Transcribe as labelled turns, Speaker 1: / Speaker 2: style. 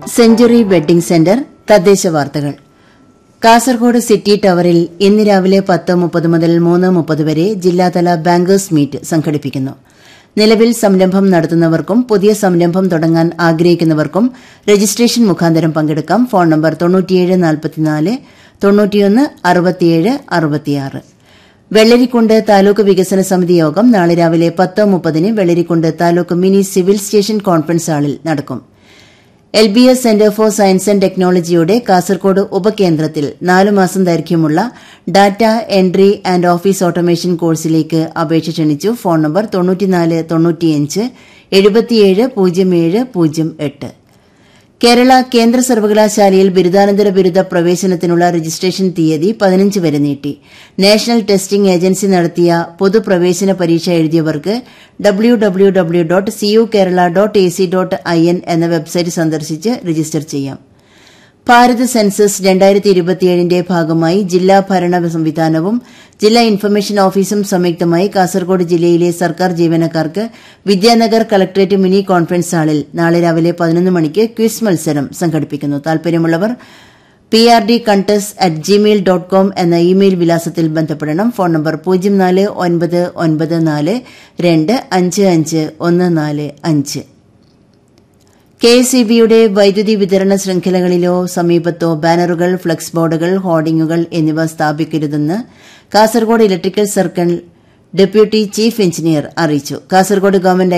Speaker 1: century wedding centre തദ്ദേശ വാർത്തകൾ Kasaragod city ടവറിൽ ഇന്ന് രാവിലെ പത്ത് മുപ്പത് മുതൽ മൂന്ന് മുപ്പത് വരെ ജില്ലാതല ബാങ്കേഴ്സ് മീറ്റ് സംഘടിപ്പിക്കുന്നു നിലവിൽ സംരംഭം നടത്തുന്നവർക്കും പുതിയ സംരംഭം തുടങ്ങാൻ ആഗ്രഹിക്കുന്നവർക്കും രജിസ്ട്രേഷൻ മുഖാന്തരം പങ്കെടുക്കാം ഫോൺ നമ്പർ തൊണ്ണൂറ്റിയേഴ് നാൽപ്പത്തിനാല് തൊണ്ണൂറ്റിയൊന്ന് അറുപത്തിയേഴ് അറുപത്തിയാറ് വെള്ളരിക്കുണ്ട് താലൂക്ക് വികസന സമിതി യോഗം നാളെ രാവിലെ പത്ത് മുപ്പതിന് Vellarikundu taluk mini civil station conference ഹാളിൽ നടക്കും L B S centre for science and ടെക്നോളജിയുടെ കാസർകോട് ഉപകേന്ദ്രത്തിൽ നാലു മാസം ദൈർഘ്യമുള്ള data entry and office automation കോഴ്സിലേക്ക് അപേക്ഷ ക്ഷണിച്ചു ഫോൺ നമ്പർ തൊണ്ണൂറ്റിനാല് തൊണ്ണൂറ്റിയഞ്ച് എഴുപത്തിയേഴ് പൂജ്യം ഏഴ് പൂജ്യം എട്ട് കേരള കേന്ദ്ര സർവകലാശാലയിൽ ബിരുദാനന്തര ബിരുദ പ്രവേശനത്തിനുള്ള രജിസ്ട്രേഷൻ തീയതി പതിനഞ്ച് വരെ നീട്ടി നാഷണൽ ടെസ്റ്റിംഗ് ഏജൻസി നടത്തിയ പൊതുപ്രവേശന പരീക്ഷ എഴുതിയവർക്ക് W W W dot CU Kerala dot A C dot I N എന്ന വെബ്സൈറ്റ് സന്ദർശിച്ച് രജിസ്റ്റർ ചെയ്യാം ഭാരത് സെൻസസ് രണ്ടായിരത്തി ഇരുപത്തിയേഴിന്റെ ഭാഗമായി ജില്ലാ ഭരണ സംവിധാനവും ജില്ലാ ഇൻഫർമേഷൻ ഓഫീസും സംയുക്തമായി കാസർഗോഡ് ജില്ലയിലെ സർക്കാർ ജീവനക്കാർക്ക് വിദ്യാനഗർ കളക്ടറേറ്റ് മിനി കോൺഫറൻസ് ഹാളിൽ നാളെ രാവിലെ പതിനൊന്ന് മണിക്ക് ക്വിസ് മത്സരം സംഘടിപ്പിക്കുന്നു താൽപര്യമുള്ളവർ പി ആർ ഡി കണ്ടസ് അറ്റ് ജിമെയിൽ ഡോട്ട് കോം എന്ന ഇമെയിൽ വിലാസത്തിൽ ബന്ധപ്പെടണം ഫോൺ നമ്പർ പൂജ്യം നാല് ഒൻപത് ഒൻപത് നാല് രണ്ട് അഞ്ച് അഞ്ച് ഒന്ന് നാല് അഞ്ച് കെ എസ് ഇ ബിയുടെ വൈദ്യുതി വിതരണ ശൃംഖലകളിലോ സമീപത്തോ ബാനറുകൾ ഫ്ലക്സ് ബോർഡുകൾ ഹോർഡിംഗുകൾ എന്നിവ സ്ഥാപിക്കരുതെന്ന് Kasargod electrical circle deputy chief engineer അറിയിച്ചു കാസർഗോഡ് ഗവൺമെന്റ്